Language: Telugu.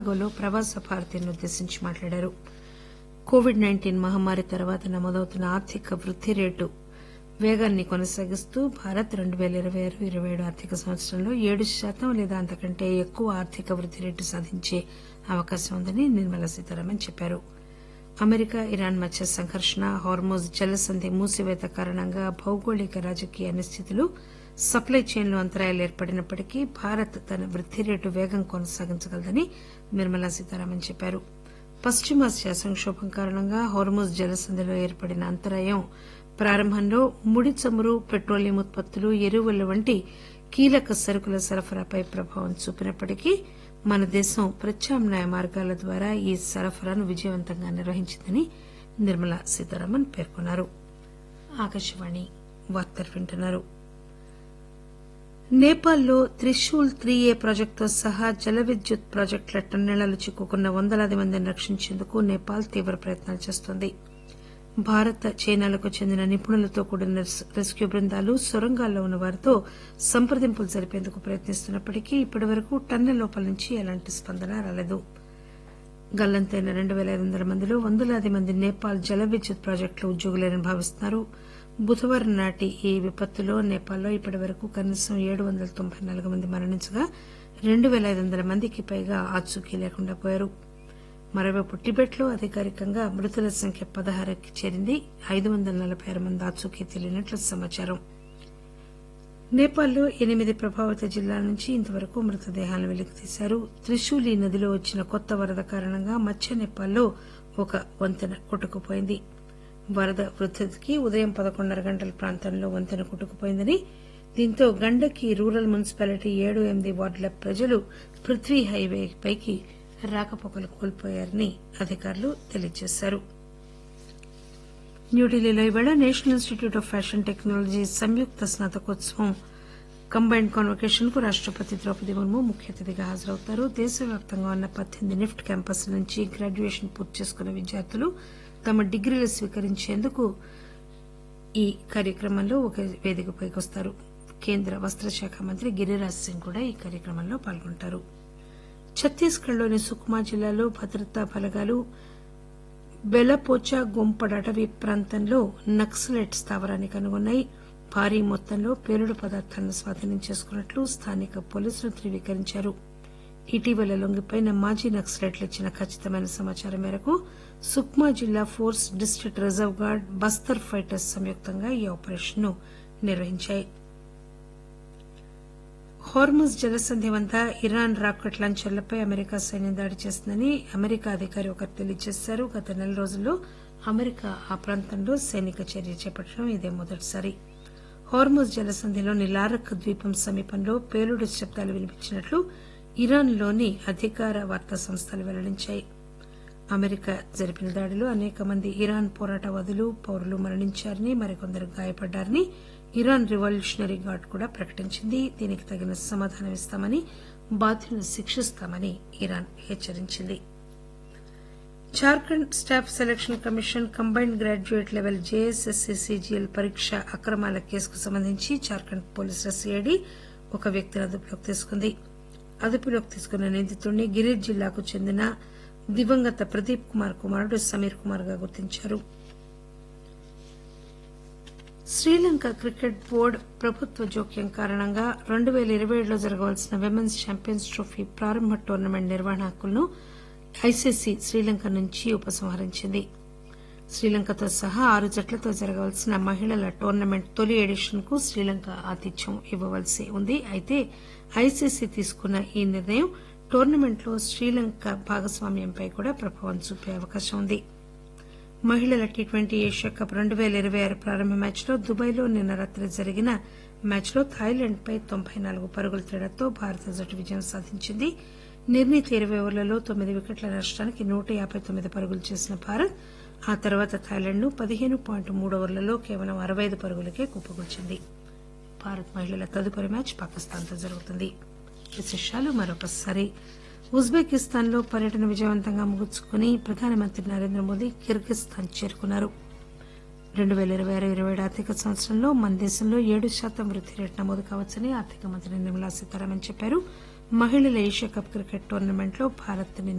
చికాగోలో ప్రవాస భారతీయులను ఉద్దేశించి మాట్లాడారు కోవిడ్ నైన్టీన్ మహమ్మారి తర్వాత నమోదవుతున్న ఆర్థిక వృద్ది రేటు వేగాన్ని కొనసాగిస్తూ భారత్ రెండు పేల ఇరవై ఆరు ఇరవై ఏడు ఆర్థిక సంవత్సరంలో ఏడు శాతం లేదా అంతకంటే ఎక్కువ ఆర్థిక వృద్ది రేటు సాధించే అవకాశం ఉందని నిర్మలా సీతారామన్ చెప్పారు అమెరికా ఇరాన్ మధ్య సంఘర్షణ హార్మోజ్ జలసంధి మూసివేత కారణంగా భౌగోళిక రాజకీయ అనిశ్చితులు సప్లై చైన్లో అంతరాయాలు ఏర్పడినప్పటికీ భారత్ తన వృద్ది రేటు వేగం కొనసాగించగలదని నిర్మలా సీతారామన్ చెప్పారు పశ్చిమాసియా సంకోభం కారణంగా హార్మోజ్ జలసంధిలో ఏర్పడిన అంతరాయం ప్రారంభంలో ముడి చమురు పెట్రోలియం ఉత్పత్తులు ఎరువుల వంటి కీలక సరుకుల సరఫరాపై ప్రభావం చూపినప్పటికీ మన దేశం ప్రత్యామ్నాయ మార్గాల ద్వారా ఈ సరఫరాను విజయవంతంగా నిర్వహించిందని నిర్మలా సీతారామన్ పేర్కొన్నారు ఆకాశవాణి వార్తలు వింటున్నారు నేపాల్లో త్రిశూల్ త్రీ ఏ ప్రాజెక్టుతో సహా జల విద్యుత్ ప్రాజెక్టుల టన్నెళ్లలో చిక్కుకున్న వందలాది మందిని రక్షించేందుకు నేపాల్ తీవ్ర ప్రయత్నాలు చేస్తోంది భారత్ చైనాలకు చెందిన నిపుణులతో కూడిన రెస్క్యూ బృందాలు సొరంగాల్లో ఉన్న వారితో సంప్రదింపులు జరిపేందుకు ప్రయత్నిస్తున్నప్పటికీ ఇప్పటివరకు టన్నెల్ లోపల నుంచి ఎలాంటి స్పందన రాలేదు గల్లంతైన రెండు పేల ఐదు వందల మందిలో వందలాది మంది నేపాల్ జల విద్యుత్ ప్రాజెక్టులో ఉద్యోగులేనని భావిస్తున్నారు బుధవారం నాటి ఈ విపత్తులో నేపాల్లో ఇప్పటి వరకు కనీసం ఏడు వందల తొంభై నాలుగు మంది మరణించగా రెండు పేల ఐదు వందల మందికి పైగా ఆచూకీ లేకుండా పోయారు మరోవైపు టిబెట్ లో అధికారికంగా మృతుల సంఖ్య పదహారుకి చేరింది ఐదు వందల నలబై ఆరు మంది ఆచూకీ తెలియనట్లు సమాచారం నేపాల్లో ఎనిమిది ప్రభావిత జిల్లాల నుంచి ఇంతవరకు మృతదేహాలను వెలికితీశారు త్రిశూలి నదిలో వచ్చిన కొత్త వరద కారణంగా మధ్య నేపాల్లో ఒక వంతెన కొట్టుకుపోయింది వరద వృద్దికి ఉదయం పదకొండున్నర గంటల ప్రాంతంలో వంతెన కొట్టుకుపోయిందని దీంతో గండకి రూరల్ మున్సిపాలిటీ ఏడు ఎనిమిది వార్డుల ప్రజలు పృథ్వీ హైవే పైకి రాకపోకలు కోల్పోయారని అధికారులు తెలియజేశారు న్యూఢిల్లీలో ఈవేళ National Institute of Fashion Technology సంయుక్త స్నాతకోత్సవం కంబైన్డ్ కాన్వకేషన్ కు రాష్టపతి ద్రౌపది ముర్ము ముఖ్య అతిథిగా హాజరవుతారు దేశవ్యాప్తంగా ఉన్న పద్దెనిమిది నిఫ్ట్ క్యాంపస్ల నుంచి గ్రాడ్యుయేషన్ పూర్తి చేసుకున్న విద్యార్థులు తమ డిగ్రీలు స్వీకరించేందుకు ఈ కార్యక్రమంలో ఒక వేదికపైకి వస్తారు కేంద్ర వస్త్రశాఖ మంత్రి గిరిరాజ్ సింగ్ కూడా ఈ కార్యక్రమంలో పాల్గొంటారు ఛత్తీస్గఢ్లోని సుక్మా జిల్లాలో భద్రతా బలగాలు బెలపోచా గుంపడ్ అటవీ ప్రాంతంలో నక్సలైట్ స్థావరాన్ని కనుగొన్నాయి భారీ మొత్తంలో పేలుడు పదార్థాలను స్వాధీనం చేసుకున్నట్లు స్థానిక పోలీసులు ధృవీకరించారు ఇటీవల లొంగిపోయిన మాజీ నక్సలైట్లు ఇచ్చిన ఖచ్చితమైన సమాచారం మేరకు సుక్మా జిల్లా force district reserve guard Bastar fighters సంయుక్తంగా ఈ ఆపరేషన్ ను నిర్వహించాయి హార్ముజ్ జలసంధి వద్ద ఇరాన్ రాకెట్ లాంచర్లపై అమెరికా సైన్యం దాడి చేసిందని అమెరికా అధికారి ఒకరు తెలియజేశారు గత నెల రోజుల్లో అమెరికా ఆ ప్రాంతంలో సైనిక చర్య చేపట్టడం ఇదే మొదటిసారి హార్ముజ్ జలసంధిలోని లారక్ ద్వీపం సమీపంలో పేలుడు శబ్దాలు వినిపించినట్లు ఇరాన్లోని అధికార వార్తా సంస్థలు వెల్లడించాయి అమెరికా జరిపిన దాడిలో అనేక మంది ఇరాన్ పోరాటవాదులు పౌరులు మరణించారని మరికొందరు గాయపడ్డారని ఇరాన్ రివల్యూషనరీ గార్డ్ కూడా ప్రకటించింది దీనికి తగిన సమాధానం ఇస్తామని బాధ్యులను శిక్షిస్తామని ఇరాన్ హెచ్చరించింది Jharkhand staff selection commission combined graduate level JSSC CGL పరీక్ష అక్రమాల కేసుకు సంబంధించి జార్ఖండ్ పోలీసుల సిఐడి ఒక వ్యక్తిని అదుపులోకి తీసుకుంది అదుపులోకి తీసుకున్న నిందితుడిని గిరిజ్ జిల్లాకు చెందిన దివంగత ప్రదీప్ కుమార్ కుమారుడు సమీర్ కుమార్ గా గుర్తించారు శ్రీలంక క్రికెట్ బోర్డు ప్రభుత్వ జోక్యం కారణంగా రెండు పేల ఇరవై ఏడులో జరగవలసిన విమెన్స్ ఛాంపియన్స్ ట్రోఫీ ప్రారంభ టోర్నమెంట్ నిర్వహణ హక్కులను ఐసీసీ శ్రీలంక నుంచి ఉపసంహరించింది శ్రీలంకతో సహా ఆరు జట్లతో జరగవలసిన మహిళల టోర్నమెంట్ తొలి ఎడిషన్ కు శ్రీలంక ఆతిథ్యం ఇవ్వవలసి ఉంది అయితే ఐసీసీ తీసుకున్న ఈ నిర్ణయం టోర్నమెంట్లో శ్రీలంక భాగస్వామ్యంపై కూడా ప్రభావం చూపే అవకాశం ఉంది మహిళల టీ ట్వంటీ ఏషియా కప్ రెండు పేల ఇరవై ఆరు ప్రారంభ మ్యాచ్లో దుబాయ్లో నిన్న రాత్రి జరిగిన మ్యాచ్లో థాయిలాండ్పై తొంభై నాలుగు పరుగుల తేడాతో భారత జట్టు విజయం సాధించింది నిర్ణీత ఇరవై ఓవర్లలో తొమ్మిది వికెట్ల నష్టానికి నూట యాబై తొమ్మిది పరుగులు చేసిన భారత్ ఆ తర్వాత థాయిలాండ్ ను పదిహేను పాయింట్ మూడు ఓవర్లలో కేవలం అరవై ఐదు పరుగులకే కుప్పకూల్చింది భారత్ మహిళల తదుపరి మ్యాచ్ పాకిస్తాన్తో జరుగుతుంది విశేషాలు మరొకసారి ఉజ్బెకిస్తాన్ లో పర్యటన విజయవంతంగా ముగించుకుని ప్రధానమంత్రి నరేంద్ర మోదీ కిర్గిస్థాన్ చేరుకున్నారు రెండు పేల ఇరవై ఆరు ఇరవై ఏడు ఆర్థిక సంవత్సరంలో మన దేశంలో ఏడు శాతం వృద్ది రేటు నమోదు కావచ్చని ఆర్థిక మంత్రి నిర్మలా సీతారామన్ చెప్పారు మహిళల ఏషియా కప్ క్రికెట్ టోర్నమెంట్లో భారత్ నిన్న